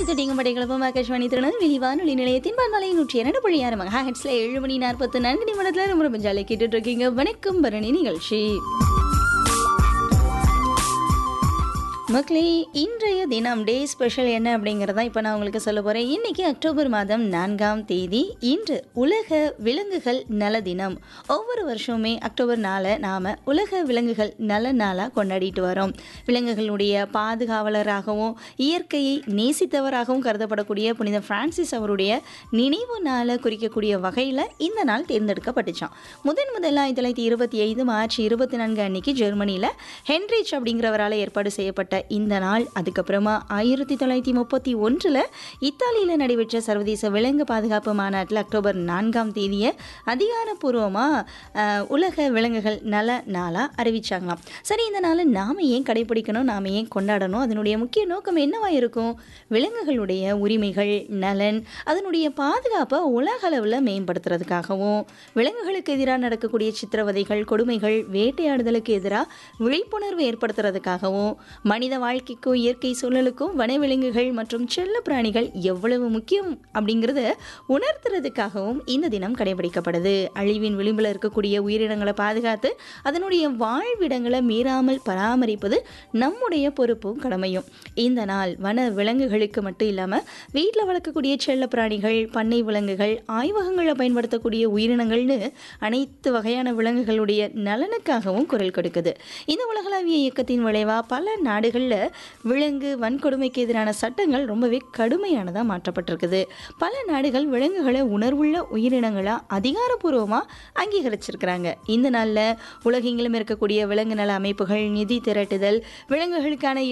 கேட்டுக்கிட்டீங்க படைகளப்பும் ஆகாஷ்வாணி திருநெல்வேலி வானொலி நிலையத்தின் பன்மலை நூற்றி இரண்டு புள்ளி ஆறு மகா ஹெட்ஸ்ல ஏழு மணி நாற்பத்தி நான்கு நிமிடத்துல ரொம்ப ரொம்ப ஜாலியாக கேட்டுட்டு இருக்கீங்க வணக்கம் பரணி நிகழ்ச்சி மக்களே இன்றைய தினம் டே ஸ்பெஷல் என்ன அப்படிங்கிறத இப்போ நான் உங்களுக்கு சொல்ல போகிறேன் இன்றைக்கி அக்டோபர் மாதம் நான்காம் தேதி இன்று உலக விலங்குகள் நல தினம் ஒவ்வொரு வருஷமுமே அக்டோபர் நாளை நாம் உலக விலங்குகள் நல நாளாக கொண்டாடிட்டு வரோம் விலங்குகளுடைய பாதுகாவலராகவும் இயற்கையை நேசித்தவராகவும் கருதப்படக்கூடிய புனித பிரான்சிஸ் அவருடைய நினைவு நாளை குறிக்கக்கூடிய வகையில் இந்த நாள் தேர்ந்தெடுக்கப்பட்டுச்சான் முதன் முதல்ல ஆயிரத்தி தொள்ளாயிரத்தி இருபத்தி ஐந்து மார்ச் இருபத்தி நான்கு அன்னைக்கு ஜெர்மனியில் ஹென்ரிச் அப்படிங்கிறவரால் ஏற்பாடு செய்யப்பட்ட இந்த நாள் அதுக்கப்புறமா ஆயிரத்தி தொள்ளாயிரத்தி முப்பத்தி ஒன்றில் இத்தாலியில் நடைபெற்ற சர்வதேச விலங்கு பாதுகாப்பு மாநாட்டில் அக்டோபர் நான்காம் தேதியை அதிகாரப்பூர்வமாக உலக விலங்குகள் நல நாளாக அறிவிச்சாங்களாம் சரி இந்த நாளை நாம் ஏன் கடைபிடிக்கணும் நாம் ஏன் கொண்டாடணும் அதனுடைய முக்கிய நோக்கம் என்னவா இருக்கும் விலங்குகளுடைய உரிமைகள் நலன் அதனுடைய பாதுகாப்பை உலக அளவில் மேம்படுத்துறதுக்காகவும் விலங்குகளுக்கு எதிராக நடக்கக்கூடிய சித்திரவதைகள் கொடுமைகள் வேட்டையாடுதலுக்கு எதிராக விழிப்புணர்வு ஏற்படுத்துறதுக்காகவும் மனித வாழ்க்கைக்கும் இயற்கை சூழலுக்கும் வனவிலங்குகள் மற்றும் செல்ல பிராணிகள் எவ்வளவு முக்கியம் அப்படிங்கிறத உணர்த்துறதுக்காகவும் இந்த தினம் கடைபிடிக்கப்படுது அழிவின் விளிம்பில் இருக்கக்கூடிய உயிரினங்களை பாதுகாத்து அதனுடைய வாழ்விடங்களை மீறாமல் பராமரிப்பது நம்முடைய பொறுப்பும் கடமையும் இந்த நாள் வன விலங்குகளுக்கு மட்டும் இல்லாமல் வீட்டில் வளர்க்கக்கூடிய செல்ல பிராணிகள் பண்ணை விலங்குகள் ஆய்வகங்களில் பயன்படுத்தக்கூடிய உயிரினங்கள்னு அனைத்து வகையான விலங்குகளுடைய நலனுக்காகவும் குரல் கொடுக்குது இந்த உலகளாவிய இயக்கத்தின் விளைவாக பல நாடுகளில் விலங்கு வன்கொடுமைக்கு எதிரான சட்டங்கள் ரொம்பவே கடுமையானதாக மாற்றப்பட்டிருக்குது பல நாடுகள் விலங்குகளை உணர்வுள்ள உயிரினங்களாக அதிகாரப்பூர்வமாக அங்கீகரிச்சிருக்கிறாங்க இந்த நாளில் உலகெங்கிலும் இருக்கக்கூடிய விலங்கு நல அமைப்புகள் நிதி திரட்டுதல் விலங்குகளுக்கான